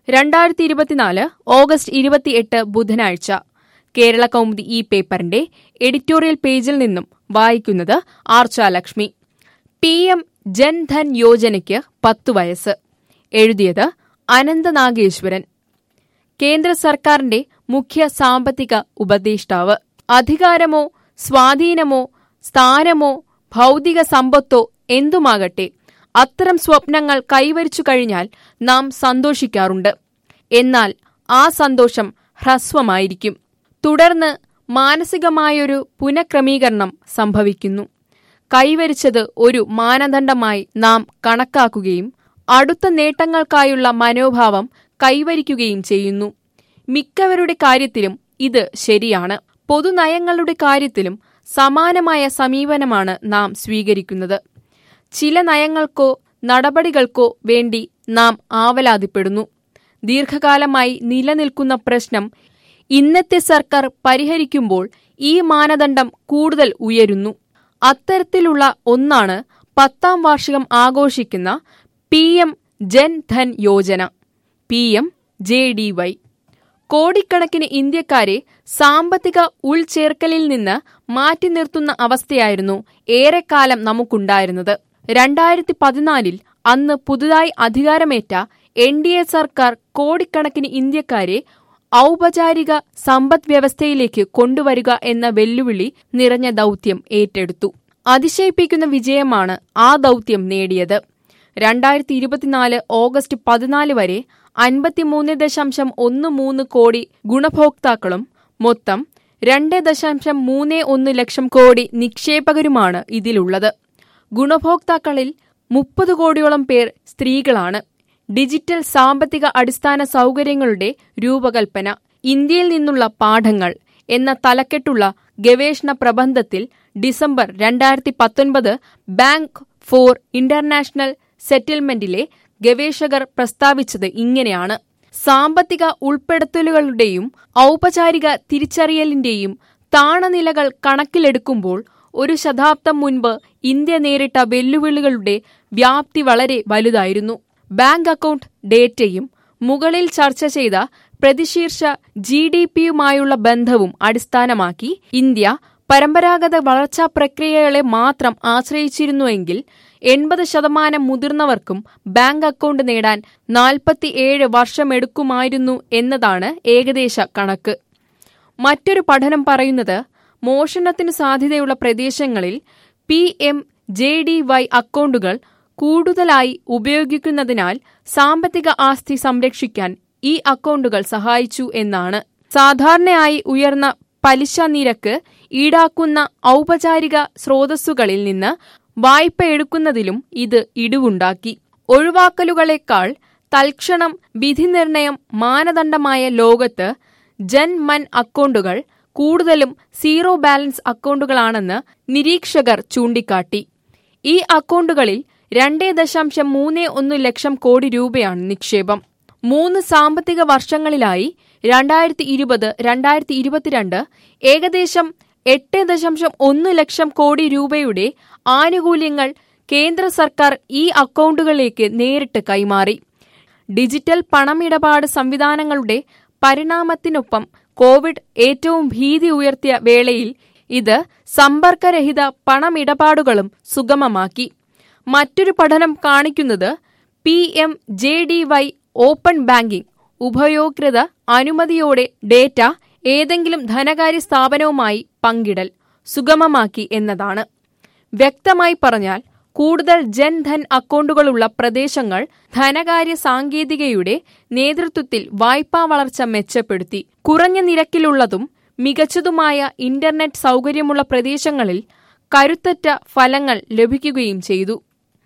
രണ്ടായിരത്തി ഇരുപത്തിനാല് ഓഗസ്റ്റ് ഇരുപത്തിയെട്ട് ബുധനാഴ്ച കേരള കൗമുദി ഈ പേപ്പറിന്റെ എഡിറ്റോറിയൽ പേജിൽ നിന്നും വായിക്കുന്നത് ആർച്ചാലക്ഷ്മി പി എം ജൻധൻ യോജനയ്ക്ക് പത്തു വയസ്സ് എഴുതിയത് അനന്ത നാഗേശ്വരൻ കേന്ദ്ര സർക്കാരിന്റെ മുഖ്യ സാമ്പത്തിക ഉപദേഷ്ടാവ് അധികാരമോ സ്വാധീനമോ സ്ഥാനമോ ഭൗതിക സമ്പത്തോ എന്തുമാകട്ടെ അത്തരം സ്വപ്നങ്ങൾ കൈവരിച്ചു കഴിഞ്ഞാൽ നാം സന്തോഷിക്കാറുണ്ട് എന്നാൽ ആ സന്തോഷം ഹ്രസ്വമായിരിക്കും തുടർന്ന് മാനസികമായൊരു പുനഃക്രമീകരണം സംഭവിക്കുന്നു കൈവരിച്ചത് ഒരു മാനദണ്ഡമായി നാം കണക്കാക്കുകയും അടുത്ത നേട്ടങ്ങൾക്കായുള്ള മനോഭാവം കൈവരിക്കുകയും ചെയ്യുന്നു മിക്കവരുടെ കാര്യത്തിലും ഇത് ശരിയാണ് പൊതുനയങ്ങളുടെ കാര്യത്തിലും സമാനമായ സമീപനമാണ് നാം സ്വീകരിക്കുന്നത് ചില നയങ്ങൾക്കോ നടപടികൾക്കോ വേണ്ടി നാം ആവലാതിപ്പെടുന്നു ദീർഘകാലമായി നിലനിൽക്കുന്ന പ്രശ്നം ഇന്നത്തെ സർക്കാർ പരിഹരിക്കുമ്പോൾ ഈ മാനദണ്ഡം കൂടുതൽ ഉയരുന്നു അത്തരത്തിലുള്ള ഒന്നാണ് പത്താം വാർഷികം ആഘോഷിക്കുന്ന P M Jan Dhan Yojana P M J D Y കോടിക്കണക്കിന് ഇന്ത്യക്കാരെ സാമ്പത്തിക ഉൾചേർക്കലിൽ നിന്ന് മാറ്റി നിർത്തുന്ന അവസ്ഥയായിരുന്നു ഏറെക്കാലം നമുക്കുണ്ടായിരുന്നത് രണ്ടായിരത്തി പതിനാലിൽ അന്ന് പുതുതായി അധികാരമേറ്റ എൻ ഡി എ സർക്കാർ കോടിക്കണക്കിന് ഇന്ത്യക്കാരെ ഔപചാരിക സമ്പദ് വ്യവസ്ഥയിലേക്ക് കൊണ്ടുവരിക എന്ന വെല്ലുവിളി നിറഞ്ഞ ദൗത്യം ഏറ്റെടുത്തു അതിശയിപ്പിക്കുന്ന വിജയമാണ് ആ ദൗത്യം നേടിയത് രണ്ടായിരത്തി ഇരുപത്തിനാല് ഓഗസ്റ്റ് പതിനാല് വരെ അൻപത്തിമൂന്ന് ദശാംശം ഒന്ന് മൂന്ന് കോടി ഗുണഭോക്താക്കളും മൊത്തം രണ്ട് ദശാംശം മൂന്ന് ഒന്ന് ലക്ഷം കോടി നിക്ഷേപകരുമാണ് ഇതിലുള്ളത് ഗുണഭോക്താക്കളിൽ മുപ്പത് കോടിയോളം പേർ സ്ത്രീകളാണ് ഡിജിറ്റൽ സാമ്പത്തിക അടിസ്ഥാന സൗകര്യങ്ങളുടെ രൂപകൽപ്പന ഇന്ത്യയിൽ നിന്നുള്ള പാഠങ്ങൾ എന്ന തലക്കെട്ടുള്ള ഗവേഷണ പ്രബന്ധത്തിൽ ഡിസംബർ രണ്ടായിരത്തി പത്തൊൻപത് ബാങ്ക് ഫോർ ഇന്റർനാഷണൽ സെറ്റിൽമെന്റിലെ ഗവേഷകർ പ്രസ്താവിച്ചത് ഇങ്ങനെയാണ് സാമ്പത്തിക ഉൾപ്പെടുത്തലുകളുടെയും ഔപചാരിക തിരിച്ചറിയലിന്റെയും താണനിലകൾ കണക്കിലെടുക്കുമ്പോൾ ഒരു ശതാബ്ദം മുൻപ് ഇന്ത്യ നേരിട്ട വെല്ലുവിളികളുടെ വ്യാപ്തി വളരെ വലുതായിരുന്നു ബാങ്ക് അക്കൗണ്ട് ഡേറ്റയും മുകളിൽ ചർച്ച ചെയ്ത പ്രതിശീർഷ ജി ഡി പിയുമായുള്ള ബന്ധവും അടിസ്ഥാനമാക്കി ഇന്ത്യ പരമ്പരാഗത വളർച്ചാ പ്രക്രിയകളെ മാത്രം ആശ്രയിച്ചിരുന്നുവെങ്കിൽ എൺപത് ശതമാനം മുതിർന്നവർക്കും ബാങ്ക് അക്കൗണ്ട് നേടാൻ നാൽപ്പത്തിയേഴ് വർഷമെടുക്കുമായിരുന്നു എന്നതാണ് ഏകദേശ കണക്ക് മറ്റൊരു പഠനം പറയുന്നത് മോഷണത്തിന് സാധ്യതയുള്ള പ്രദേശങ്ങളിൽ P M J D Y അക്കൗണ്ടുകൾ കൂടുതലായി ഉപയോഗിക്കുന്നതിനാൽ സാമ്പത്തിക ആസ്തി സംരക്ഷിക്കാൻ ഈ അക്കൗണ്ടുകൾ സഹായിച്ചു എന്നാണ് സാധാരണയായി ഉയർന്ന പലിശ നിരക്ക് ഈടാക്കുന്ന ഔപചാരിക സ്രോതസ്സുകളിൽ നിന്ന് വായ്പ എടുക്കുന്നതിലും ഇത് ഇടിവുണ്ടാക്കി ഒഴിവാക്കലുകളെക്കാൾ തൽക്ഷണം വിധിനിർണയം മാനദണ്ഡമായ ലോകത്ത് ജൻമൻ അക്കൗണ്ടുകൾ കൂടുതലും സീറോ ബാലൻസ് അക്കൗണ്ടുകളാണെന്ന് നിരീക്ഷകർ ചൂണ്ടിക്കാട്ടി ഈ അക്കൗണ്ടുകളിൽ രണ്ടേ ദശാംശം മൂന്ന് ഒന്ന് ലക്ഷം കോടി രൂപയാണ് നിക്ഷേപം മൂന്ന് സാമ്പത്തിക വർഷങ്ങളിലായി രണ്ടായിരത്തി ഇരുപത് രണ്ടായിരത്തി ഇരുപത്തിരണ്ട് ഏകദേശം എട്ട് ദശാംശം ഒന്ന് ലക്ഷം കോടി രൂപയുടെ ആനുകൂല്യങ്ങൾ കേന്ദ്ര സർക്കാർ ഈ അക്കൗണ്ടുകളിലേക്ക് നേരിട്ട് കൈമാറി ഡിജിറ്റൽ പണമിടപാട് സംവിധാനങ്ങളുടെ പരിണാമത്തിനൊപ്പം കോവിഡ് ഏറ്റവും ഭീതി ഉയർത്തിയ വേളയിൽ ഇത് സമ്പർക്കരഹിത പണമിടപാടുകളും സുഗമമാക്കി മറ്റൊരു പഠനം കാണിക്കുന്നത് P M J D Y open banking ഉപയോക്തൃ അനുമതിയോടെ ഡേറ്റ ഏതെങ്കിലും ധനകാര്യ സ്ഥാപനവുമായി പങ്കിടൽ സുഗമമാക്കി എന്നതാണ് വ്യക്തമായി പറഞ്ഞാൽ കൂടുതൽ ജൻധൻ അക്കൗണ്ടുകളുള്ള പ്രദേശങ്ങൾ ധനകാര്യ സാങ്കേതികയുടെ നേതൃത്വത്തിൽ വായ്പാ വളർച്ച മെച്ചപ്പെടുത്തി കുറഞ്ഞ നിരക്കിലുള്ളതും മികച്ചതുമായ ഇന്റർനെറ്റ് സൗകര്യമുള്ള പ്രദേശങ്ങളിൽ കരുത്തറ്റ ഫലങ്ങൾ ലഭിക്കുകയും ചെയ്തു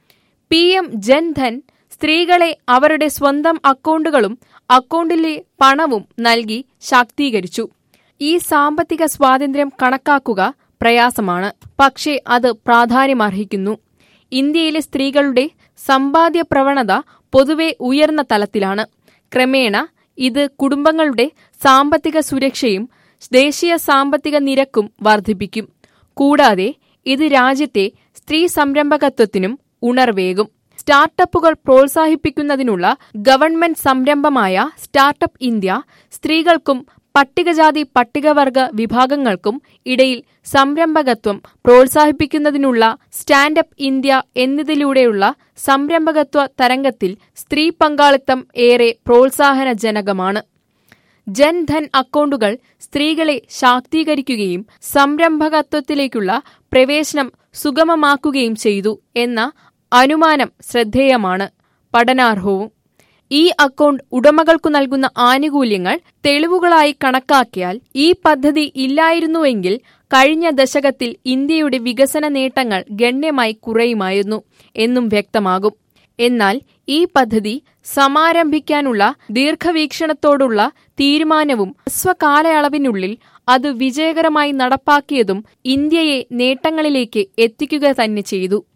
പി എം ജൻധൻ സ്ത്രീകളെ അവരുടെ സ്വന്തം അക്കൗണ്ടുകളും അക്കൗണ്ടിലെ പണവും നൽകി ശാക്തീകരിച്ചു ഈ സാമ്പത്തിക സ്വാതന്ത്ര്യം കണക്കാക്കുക പ്രയാസമാണ് പക്ഷേ അത് പ്രാധാന്യമർഹിക്കുന്നു ഇന്ത്യയിലെ സ്ത്രീകളുടെ സമ്പാദ്യ പ്രവണത പൊതുവെ ഉയർന്ന തലത്തിലാണ് ക്രമേണ ഇത് കുടുംബങ്ങളുടെ സാമ്പത്തിക സുരക്ഷയും ദേശീയ സാമ്പത്തിക നിരക്കും വർദ്ധിപ്പിക്കും കൂടാതെ ഇത് രാജ്യത്തെ സ്ത്രീ സംരംഭകത്വത്തിനും ഉണർവേകും സ്റ്റാർട്ടപ്പുകൾ പ്രോത്സാഹിപ്പിക്കുന്നതിനുള്ള ഗവൺമെന്റ് സംരംഭമായ സ്റ്റാർട്ടപ്പ് ഇന്ത്യ സ്ത്രീകൾക്കും പട്ടികജാതി പട്ടികവർഗ വിഭാഗങ്ങൾക്കും ഇടയിൽ സംരംഭകത്വം പ്രോത്സാഹിപ്പിക്കുന്നതിനുള്ള സ്റ്റാൻഡപ്പ് ഇന്ത്യ എന്നതിലൂടെയുള്ള സംരംഭകത്വ തരംഗത്തിൽ സ്ത്രീ പങ്കാളിത്തം ഏറെ പ്രോത്സാഹനജനകമാണ് ജൻധൻ അക്കൗണ്ടുകൾ സ്ത്രീകളെ ശാക്തീകരിക്കുകയും സംരംഭകത്വത്തിലേക്കുള്ള പ്രവേശനം സുഗമമാക്കുകയും ചെയ്തു എന്ന അനുമാനം ശ്രദ്ധേയമാണ് പഠനാർഹവും ഈ അക്കൗണ്ട് ഉടമകൾക്കു നൽകുന്ന ആനുകൂല്യങ്ങൾ തെളിവുകളായി കണക്കാക്കിയാൽ ഈ പദ്ധതി ഇല്ലായിരുന്നുവെങ്കിൽ കഴിഞ്ഞ ദശകത്തിൽ ഇന്ത്യയുടെ വികസന നേട്ടങ്ങൾ ഗണ്യമായി കുറയുമായിരുന്നു എന്നും വ്യക്തമാകും എന്നാൽ ഈ പദ്ധതി സമാരംഭിക്കാനുള്ള ദീർഘവീക്ഷണത്തോടുള്ള തീരുമാനവും സ്വകാലയളവിനുള്ളിൽ അത് വിജയകരമായി നടപ്പാക്കിയതും ഇന്ത്യയെ നേട്ടങ്ങളിലേക്ക് എത്തിക്കുക തന്നെ ചെയ്തു